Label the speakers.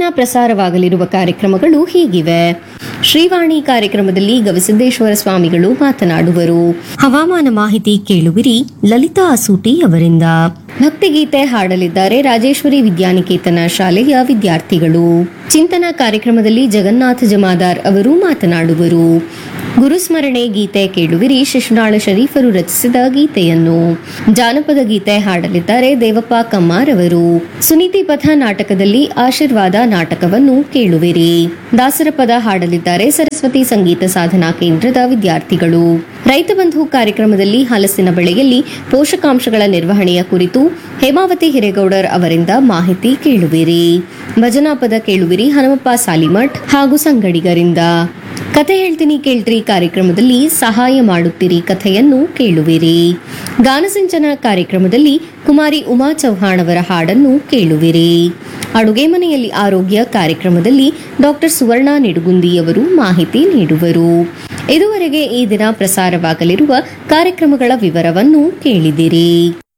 Speaker 1: ಪ್ರಸಾರವಾಗಲಿರುವ ಕಾರ್ಯಕ್ರಮಗಳು ಹೀಗಿವೆ ಶ್ರೀವಾಣಿ ಕಾರ್ಯಕ್ರಮದಲ್ಲಿ ಗವಿಸಿದ್ದೇಶ್ವರ ಸ್ವಾಮಿಗಳು ಮಾತನಾಡುವರು ಹವಾಮಾನ ಮಾಹಿತಿ ಕೇಳುವಿರಿ ಲಲಿತಾ ಅಸೂಟಿ ಅವರಿಂದ ಭಕ್ತಿಗೀತೆ ಹಾಡಲಿದ್ದಾರೆ ರಾಜೇಶ್ವರಿ ವಿದ್ಯಾನಿಕೇತನ ಶಾಲೆಯ ವಿದ್ಯಾರ್ಥಿಗಳು ಚಿಂತನ ಕಾರ್ಯಕ್ರಮದಲ್ಲಿ ಜಗನ್ನಾಥ ಜಮಾದಾರ್ ಅವರು ಮಾತನಾಡುವರು ಗುರುಸ್ಮರಣೆ ಗೀತೆ ಕೇಳುವಿರಿ ಶಿಶುನಾಳ ಶರೀಫರು ರಚಿಸಿದ ಗೀತೆಯನ್ನು ಜಾನಪದ ಗೀತೆ ಹಾಡಲಿದ್ದಾರೆ ದೇವಪ್ಪ ಕಮ್ಮಾರ್ ಅವರು ಸುನೀತಿ ಪಥ ನಾಟಕದಲ್ಲಿ ಆಶೀರ್ವಾದ ನಾಟಕವನ್ನು ಕೇಳುವಿರಿ ದಾಸರ ಪದ ಹಾಡಲಿದ್ದಾರೆ ಸರಸ್ವತಿ ಸಂಗೀತ ಸಾಧನಾ ಕೇಂದ್ರದ ವಿದ್ಯಾರ್ಥಿಗಳು ರೈತ ಬಂಧು ಕಾರ್ಯಕ್ರಮದಲ್ಲಿ ಹಲಸಿನ ಬೆಳೆಯಲ್ಲಿ ಪೋಷಕಾಂಶಗಳ ನಿರ್ವಹಣೆಯ ಕುರಿತು ಹೇಮಾವತಿ ಹಿರೇಗೌಡರ್ ಅವರಿಂದ ಮಾಹಿತಿ ಕೇಳುವಿರಿ ಭಜನಾ ಪದ ಕೇಳುವಿರಿ ಹನುಮಪ್ಪ ಸಾಲಿಮಠ್ ಹಾಗೂ ಸಂಗಡಿಗರಿಂದ ಕತೆ ಹೇಳ್ತೀನಿ ಕೇಳ್ತ್ರಿ ಕಾರ್ಯಕ್ರಮದಲ್ಲಿ ಸಹಾಯ ಮಾಡುತ್ತೀರಿ ಕಥೆಯನ್ನು ಕೇಳುವಿರಿ ಗಾನಸಿಂಚನ ಕಾರ್ಯಕ್ರಮದಲ್ಲಿ ಕುಮಾರಿ ಉಮಾ ಚೌಹಾಣ್ ಅವರ ಹಾಡನ್ನು ಕೇಳುವಿರಿ ಅಡುಗೆ ಮನೆಯಲ್ಲಿ ಆರೋಗ್ಯ ಕಾರ್ಯಕ್ರಮದಲ್ಲಿ ಡಾಕ್ಟರ್ ಸುವರ್ಣ ನಿಡುಗುಂದಿ ಅವರು ಮಾಹಿತಿ ನೀಡುವರು ಇದುವರೆಗೆ ಈ ದಿನ ಪ್ರಸಾರವಾಗಲಿರುವ ಕಾರ್ಯಕ್ರಮಗಳ ವಿವರವನ್ನು ಕೇಳಿದಿರಿ